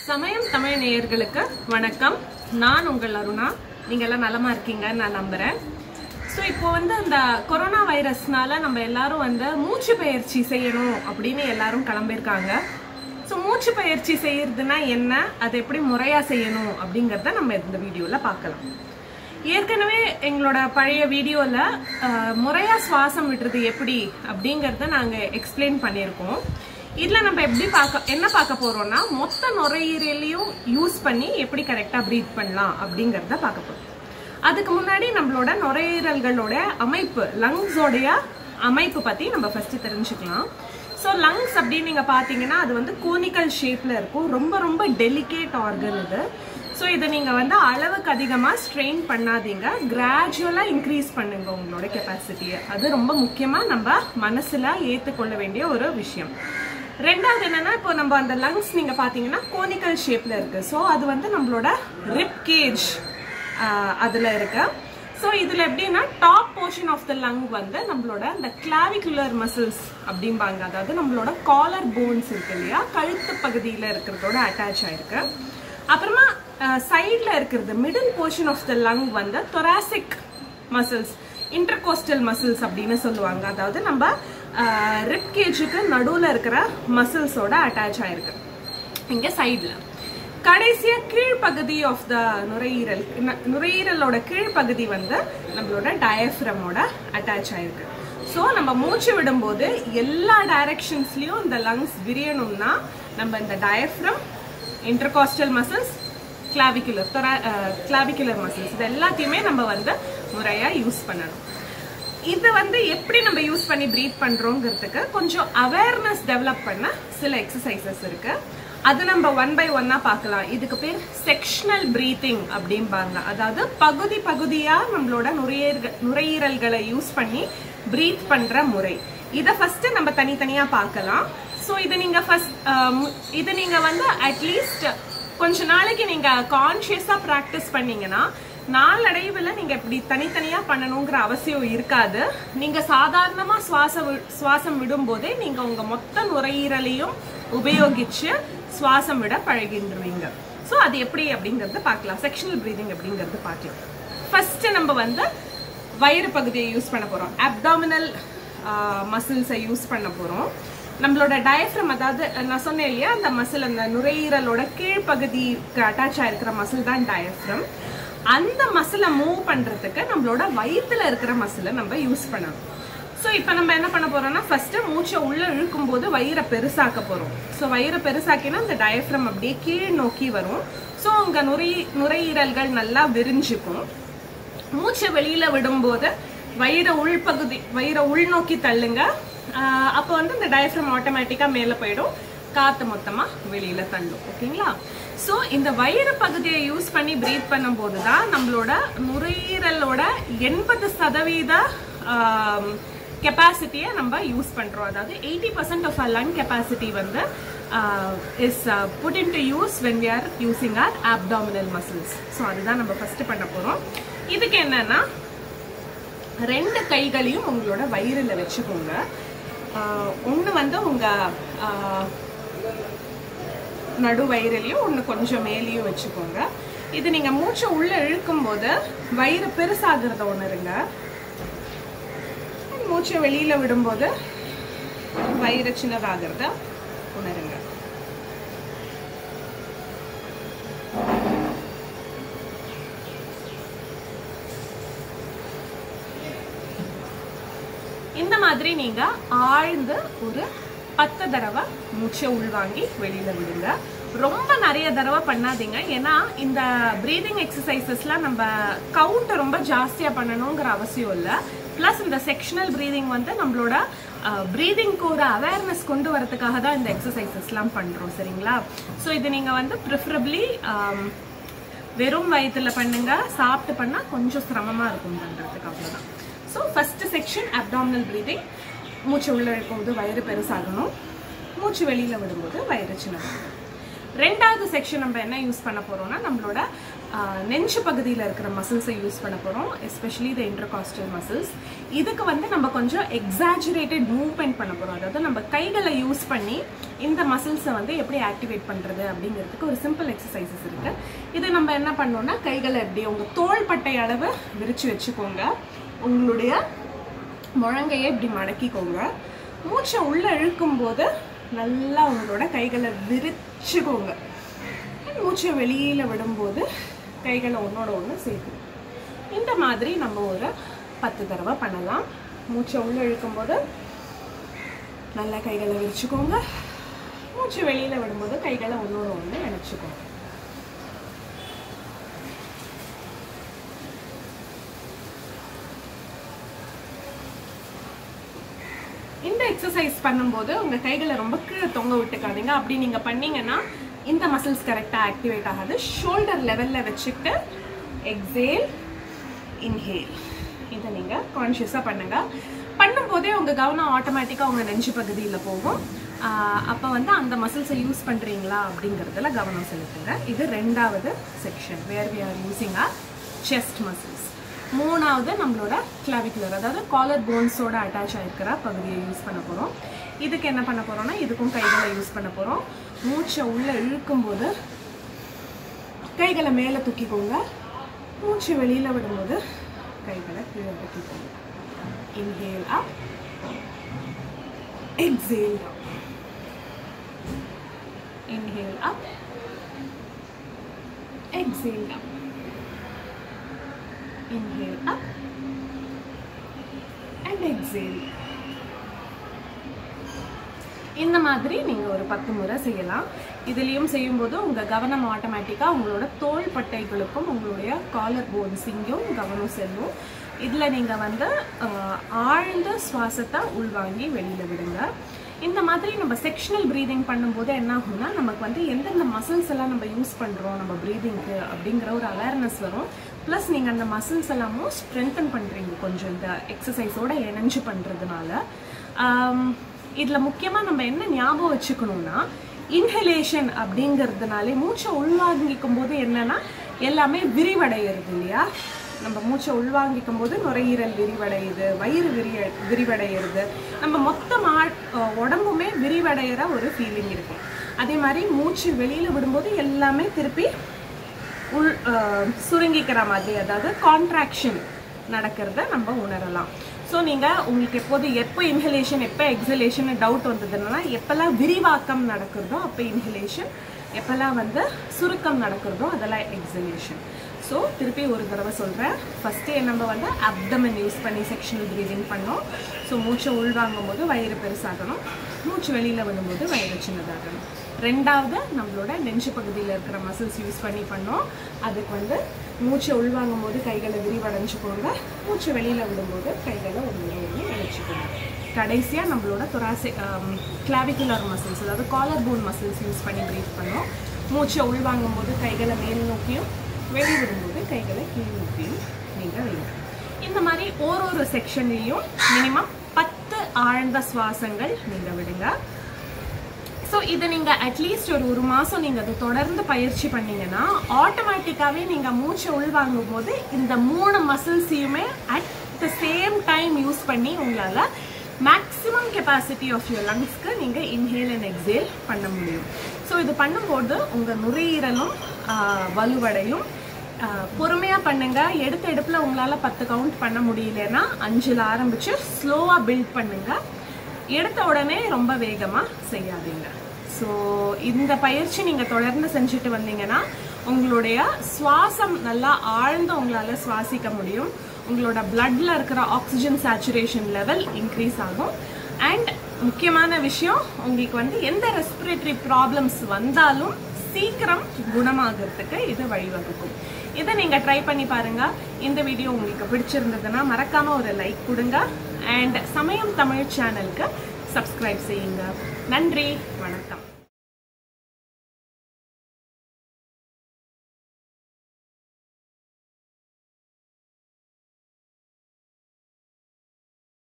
சமயம் தமிழ் நேயர்களுக்கு வணக்கம் நான் உங்கள் அருணா நீங்க எல்லாம் நலமா இருக்கீங்கன்னு நான் நம்புறேன் ஸோ இப்போ வந்து அந்த கொரோனா வைரஸ்னால நம்ம எல்லாரும் வந்து மூச்சு பயிற்சி செய்யணும் அப்படின்னு எல்லாரும் கிளம்பியிருக்காங்க ஸோ மூச்சு பயிற்சி செய்யறதுனா என்ன அதை எப்படி முறையா செய்யணும் அப்படிங்கிறத நம்ம இந்த வீடியோவில் பார்க்கலாம் ஏற்கனவே எங்களோட பழைய வீடியோவில் முறையாக சுவாசம் விடுறது எப்படி அப்படிங்கிறத நாங்கள் எக்ஸ்பிளைன் பண்ணியிருக்கோம் இதில் நம்ம எப்படி பார்க்க என்ன பார்க்க போகிறோம்னா மொத்த நுரையீரலையும் யூஸ் பண்ணி எப்படி கரெக்டாக ப்ரீத் பண்ணலாம் அப்படிங்கிறத பார்க்க போகிறோம் அதுக்கு முன்னாடி நம்மளோட நுரையீரல்களோட அமைப்பு லங்ஸோடைய அமைப்பு பற்றி நம்ம ஃபஸ்ட்டு தெரிஞ்சுக்கலாம் ஸோ லங்ஸ் அப்படின்னு நீங்கள் பார்த்தீங்கன்னா அது வந்து கோனிக்கல் ஷேப்பில் இருக்கும் ரொம்ப ரொம்ப டெலிகேட் ஆர்கன் இது ஸோ இதை நீங்கள் வந்து அளவுக்கு அதிகமாக ஸ்ட்ரெயின் பண்ணாதீங்க கிராஜுவலாக இன்க்ரீஸ் பண்ணுங்க உங்களோட கெப்பாசிட்டியை அது ரொம்ப முக்கியமாக நம்ம மனசில் ஏற்றுக்கொள்ள வேண்டிய ஒரு விஷயம் ரெண்டாவது என்னன்னா இப்போ நம்ம அந்த லங்ஸ் நீங்கள் பார்த்தீங்கன்னா கோனிக்கல் ஷேப்பில் இருக்குது ஸோ அது வந்து நம்மளோட ரிப் கேஜ் அதில் இருக்கு ஸோ இதில் எப்படின்னா top portion of the lung வந்து நம்மளோட இந்த கிளாவிகுலர் மசில்ஸ் அப்படிம்பாங்க அதாவது நம்மளோட காலர் போன்ஸ் இருக்கு இல்லையா கழுத்து பகுதியில் இருக்கிறதோட அட்டாச் ஆயிருக்கு அப்புறமா சைடில் இருக்கிறது middle portion of the lung வந்து தொராசிக் மசில்ஸ் இன்டர்கோஸ்டல் மசில்ஸ் அப்படின்னு சொல்லுவாங்க அதாவது நம்ம ரிப் கேஜுக்கு நடுவில் இருக்கிற மசில்ஸோட அட்டாச் ஆயிருக்கு இங்கே சைடில் கடைசியா கீழ்ப்பகுதி ஆஃப் த நுரையீரல் ந- நுரையீரலோட கீழ்ப்பகுதி வந்து நம்மளோட டயஃப்ரமோட அட்டாச் ஆயிருக்கு ஸோ நம்ம மூச்சு விடும்போது எல்லா டைரக்ஷன்ஸ்லயும் இந்த லங்ஸ் விரியணும்னா நம்ம இந்த diaphragm intercostal muscles clavicular clavicular muscles இது எல்லாத்தையுமே நம்ம வந்து முறையா யூஸ் பண்ணணும் இது வந்து எப்படி நம்ம யூஸ் பண்ணி ப்ரீத் பண்றோங்கிறதுக்கு கொஞ்சம் அவேர்னஸ் டெவலப் பண்ண சில எக்ஸசைசஸ் இருக்கு அது நம்ம ஒன் பை ஒன்னா பார்க்கலாம் இதுக்கு பேர் செக்ஷனல் பிரீத்திங் அப்படிம்பாங்க அதாவது பகுதி பகுதியா நம்மளோட நுரையீரல் நுரையீரல்களை யூஸ் பண்ணி பிரீத் பண்ற முறை இதை ஃபர்ஸ்ட் நம்ம தனித்தனியா பார்க்கலாம் ஸோ இது நீங்க ஃபர்ஸ்ட் இது நீங்க வந்து அட்லீஸ்ட் கொஞ்ச நாளைக்கு நீங்க கான்சியஸா ப்ராக்டிஸ் பண்ணீங்கன்னா நாளடைவில் நீங்க இப்படி தனித்தனியா பண்ணணுங்கிற அவசியம் இருக்காது நீங்க சாதாரணமா சுவாச வி- சுவாசம் விடும்போதே நீங்க உங்க மொத்த நுரையீரலையும் உபயோகிச்சு சுவாசம் விட பழகின்றுவீங்க ஸோ அது எப்படி அப்படிங்கறத பார்க்கலாம் செக்ஷனல் பிரீதிங் அப்படிங்கறது பார்க்கலாம் ஃபர்ஸ்ட் நம்ம வந்து வயிறு பகுதியை யூஸ் பண்ண போறோம் அப்டாமினல் மசில்ஸை யூஸ் பண்ண போறோம் நம்மளோட டயஃப்ரம் அதாவது நான் சொன்னேன் இல்லையா அந்த மசில் அந்த நுரையீரலோட கீழ்ப்பகுதிக்கு அட்டாச் ஆயிருக்கிற மசில் தான் டயஃப்ரம் அந்த மசிலை மூவ் பண்றதுக்கு நம்மளோட வயித்துல இருக்கிற மசிலை நம்ம யூஸ் பண்ணணும் ஸோ இப்போ நம்ம என்ன பண்ண போறோம்னா ஃபர்ஸ்ட் மூச்சை உள்ள இழுக்கும் போது வயிறை பெருசாக்க போறோம் ஸோ வயிறை பெருசாக்கினா இந்த டயஃப்ரம் அப்படியே கீழ் நோக்கி வரும் ஸோ உங்க நுரை நுரையீரல்கள் நல்லா விரிஞ்சுக்கும் மூச்சை வெளியில விடும்போது வயிறை உள்பகுதி வயிறை உள்நோக்கி தள்ளுங்க ஆஹ் அப்போ வந்து இந்த டயஃப்ரம் ஆட்டோமேட்டிக்கா மேலே போயிடும் காத்து மொத்தமா வெளியில தள்ளும் ஓகேங்களா ஸோ இந்த வயிறு பகுதியை யூஸ் பண்ணி பிரீத் பண்ணும்போது தான் நம்மளோட நுரையீரலோட எண்பது சதவீத கெப்பாசிட்டியை நம்ம யூஸ் பண்றோம் அதாவது eighty percent of our lung capacity வந்து is put in to use when we are using our abdominal muscles so அதுதான் நம்ம ஃபர்ஸ்ட் பண்ண போறோம் இதுக்கு என்னன்னா ரெண்டு கைகளையும் உங்களோட வயிறுல வச்சுக்கோங்க ஒன்று வந்து உங்க ஆஹ், நடு வயிறுலையும் ஒன்று கொஞ்சம் மேலேயும் வச்சுக்கோங்க இது நீங்க மூச்சை உள்ள இழுக்கும் போது வயிறு பெருசாகிறத உணருங்க மூச்சை வெளியில விடும்போது வயிறு சின்னதாகிறத உணருங்க இந்த மாதிரி நீங்க ஆழ்ந்து ஒரு பத்து தடவை மூச்சை உள்வாங்கி வெளியில விடுங்க ரொம்ப நிறைய தடவை பண்ணாதீங்க ஏன்னா இந்த பிரீதிங் எக்ஸசைசஸ்லாம் நம்ம கவுண்ட் ரொம்ப ஜாஸ்தியா பண்ணணுங்கிற அவசியம் இல்லை ப்ளஸ் இந்த செக்ஷனல் பிரீதிங் வந்து நம்மளோட பிரீதிங்க்கு ஒரு அவேர்னஸ் கொண்டு வரதுக்காக தான் இந்த எக்ஸசைசஸ்லாம் பண்றோம் சரிங்களா ஸோ இது நீங்க வந்து ப்ரிஃபரபிளி வெறும் வயிற்றுல பண்ணுங்க சாப்பிட்டு பண்ணா கொஞ்சம் சிரமமா இருக்கும் பண்றதுக்கு அவ்வளவுதான் so first section abdominal breathing மூச்சு உள்ள இருக்கும்போது வயிறு பெருசாகணும் மூச்சு வெளியில விடும்போது வயிறு சின்னதாகணும் ரெண்டாவது செக்ஷன் நம்ம என்ன யூஸ் பண்ண போறோம்னா நம்மளோட ஆஹ், நெஞ்சு பகுதியில் இருக்கிற மசில்ஸை யூஸ் பண்ண போறோம் எஸ்பெஷலி த இன்டர்காஸ்டல் மசில்ஸ் இதுக்கு வந்து நம்ம கொஞ்சம் எக்ஸாஜுரேட்டட் மூவ்மெண்ட் பண்ண போறோம் அதாவது நம்ம கைகளை யூஸ் பண்ணி இந்த மசில்ஸை வந்து எப்படி ஆக்டிவேட் பண்றது அப்படிங்கிறதுக்கு ஒரு சிம்பிள் எக்ஸசைசஸ் இருக்கு இது நம்ம என்ன பண்ணோம்னா கைகளை எப்படி உங்க தோள்பட்டை அளவு விரிச்சு வச்சுக்கோங்க உங்களுடைய முழங்கையை இப்படி மடக்கிக்கோங்க மூச்சை உள்ள இழுக்கும் போது நல்லா உங்களோட கைகளை விரிச்சுக்கோங்க மூச்சை வெளியில விடும்போது கைகளை ஒன்னோட ஒன்று சேர்த்து இந்த மாதிரி நம்ம ஒரு பத்து தடவை பண்ணலாம் மூச்சை உள்ள இழுக்கும் போது நல்லா கைகளை விரிச்சுக்கோங்க மூச்சு வெளியில விடும்போது கைகளை ஒன்னோட ஒன்று நினைச்சுக்கோங்க இந்த எக்ஸசைஸ் பண்ணும்போது உங்க கைகளை ரொம்ப கீழே தொங்க விட்டுக்காதீங்க அப்படி நீங்க பண்ணீங்கன்னா இந்த மசில்ஸ் கரெக்டா ஆக்டிவேட் ஆகாது ஷோல்டர் லெவல்ல வச்சுட்டு எக்ஸேல் இன்ஹேல் இதை நீங்க கான்ஷியஸா பண்ணுங்க பண்ணும்போதே உங்க கவனம் ஆட்டோமேட்டிக்கா உங்க நெஞ்சு பகுதியில போகும் ஆஹ் அப்ப வந்து அந்த மசில்ஸை யூஸ் பண்றீங்களா அப்படிங்கறதுல கவனம் செலுத்துங்க இது ரெண்டாவது section where we are using our chest muscles மூணாவது நம்மளோட கிளாவிகுலர் அதாவது காலர் போன்ஸோட அட்டாச் ஆயிருக்கிற பகுதியை யூஸ் பண்ண போகிறோம் இதுக்கு என்ன பண்ண போறோம்னா இதுக்கும் கைகளை யூஸ் பண்ண போகிறோம் மூச்சை உள்ளே இழுக்கும்போது கைகளை மேலே தூக்கிக்கோங்க மூச்சு வெளியில் விடும்போது கைகளை கீழே தூக்கிக்கோங்க inhale up exhale inhale up exhale up inhale up and exhale இந்த மாதிரி நீங்க ஒரு பத்து முறை செய்யலாம் இதுலயும் செய்யும்போது உங்க கவனம் ஆட்டோமேட்டிக்கா உங்களோட தோள் பட்டைகளுக்கும் உங்களுடைய காலர் போன்ஸிங்கும் கவனம் செல்லும் இதுல நீங்க வந்து ஆஹ், ஆழ்ந்த சுவாசத்தை உள்வாங்கி வெளியில விடுங்க இந்த மாதிரி நம்ம செக்ஷனல் ப்ரீதிங் பண்ணும்போது என்ன ஆகும்னா நமக்கு வந்து எந்தெந்த மசில்ஸ் எல்லாம் நம்ம யூஸ் பண்றோம் நம்ம ப்ரீதிங்க்கு அப்படிங்கிற ஒரு அவேர்னஸ் வரும் ப்ளஸ் நீங்க அந்த மசில்ஸ் எல்லாமும் ஸ்ட்ரென்தன் பண்றீங்க கொஞ்சம் இந்த எக்ஸசைஸோட இணைஞ்சு பண்றதுனால ஆம், இதுல முக்கியமா நம்ம என்ன ஞாபகம் வச்சுக்கணும்னா இன்ஹலேஷன் அப்படிங்கிறதுனாலே மூச்சை உள்வாங்கிக்கும் போது என்னன்னா எல்லாமே விரிவடைகிறது இல்லையா நம்ம மூச்சை உள்வாங்கிக்கும் போது நுரையீரல் விரிவடையுது வயிறு விரிய விரிவடைகிறது நம்ம மொத்தமா அஹ், உடம்புமே விரிவடைகிற ஒரு ஃபீலிங் இருக்கும் அதே மாதிரி மூச்சு வெளியில விடும்போது எல்லாமே திருப்பி உள் அஹ், சுருங்கிக்கிற மாதிரி அதாவது கான்ட்ராக்ஷன் நடக்கிறத நம்ம உணரலாம் ஸோ நீங்கள் உங்களுக்கு எப்போது எப்போ இன்ஹலேஷன் எப்போ எக்ஸலேஷன் டவுட் வந்ததுன்னா எப்போல்லாம் விரிவாக்கம் நடக்கிறதோ அப்போ இன்ஹலேஷன் எப்போல்லாம் வந்து சுருக்கம் நடக்கிறதோ அதெல்லாம் எக்ஸலேஷன் ஸோ திருப்பி ஒரு தடவை சொல்கிறேன் ஃபஸ்ட்டு நம்ம வந்து அப்டமன் யூஸ் பண்ணி செக்ஷனல் ப்ரீதிங் பண்ணோம் ஸோ மூச்சை உள்வாங்கும் போது வயிறு பெருசாகணும் மூச்சு வெளியில் விடும்போது வயிறு சின்னதாகணும் ரெண்டாவது நம்மளோட நெஞ்சு பகுதியில் இருக்கிற மசில்ஸ் யூஸ் பண்ணி பண்ணோம் அதுக்கு வந்து மூச்சை உள்வாங்கும் போது கைகளை விரிவடைஞ்சுக்கோங்க மூச்சு வெளியில் விடும்போது கைகளை ஒன்று ஒன்று இணைச்சிக்கோங்க கடைசியாக நம்மளோட தொராசி கிளாவிகுலர் மசில்ஸ் அதாவது காலர் போன் மசில்ஸ் யூஸ் பண்ணி ப்ரீத் பண்ணோம் மூச்சை உள்வாங்கும் போது கைகளை மேல் நோக்கியும் வெளி விடும்போது கைகளை கீழ் நோக்கியும் நீங்கள் வைங்க இந்த மாதிரி ஒரு ஒரு செக்ஷன்லேயும் மினிமம் பத்து ஆழ்ந்த சுவாசங்கள் நீங்கள் விடுங்க ஸோ இதை நீங்கள் அட்லீஸ்ட் ஒரு ஒரு மாதம் நீங்கள் அதை தொடர்ந்து பயிற்சி பண்ணீங்கன்னா ஆட்டோமேட்டிக்காகவே நீங்கள் மூச்சை உள்வாங்கும் போது இந்த மூணு மசில்ஸையுமே at the same time use பண்ணி உங்களால் மேக்ஸிமம் கெப்பாசிட்டி ஆஃப் யுவர் லங்ஸ்க்கு நீங்கள் இன்ஹேல் அண்ட் எக்ஸேல் பண்ண முடியும் ஸோ இது பண்ணும்போது உங்கள் நுரையீரலும் ஆஹ், வலுவடையும் ஆஹ், பொறுமையா பண்ணுங்க எடுத்த எடுப்புல உங்களால பத்து கவுண்ட் பண்ண முடியலன்னா அஞ்சுல ஆரம்பிச்சு ஸ்லோவா பில்ட் பண்ணுங்க எடுத்த உடனே ரொம்ப வேகமா செய்யாதீங்க ஸோ இந்த பயிற்சி நீங்க தொடர்ந்து செஞ்சுட்டு வந்தீங்கன்னா உங்களுடைய சுவாசம் நல்லா ஆழ்ந்து உங்களால சுவாசிக்க முடியும் உங்களோட பிளட்ல இருக்கிற ஆக்சிஜன் சேச்சுரேஷன் லெவல் இன்க்ரீஸ் ஆகும் அண்ட் முக்கியமான விஷயம் உங்களுக்கு வந்து எந்த ரெஸ்பிரேட்டரி ப்ராப்ளம்ஸ் வந்தாலும் சீக்கிரம் குணமாகறதுக்கு இது வழிவகுக்கும் இதை நீங்க ட்ரை பண்ணி பாருங்க இந்த வீடியோ உங்களுக்கு பிடிச்சிருந்ததுன்னா மறக்காம ஒரு லைக் கொடுங்க அண்ட் சமயம் தமிழ் சேனலுக்கு சப்ஸ்கிரைப் செய்யுங்க நன்றி வணக்கம்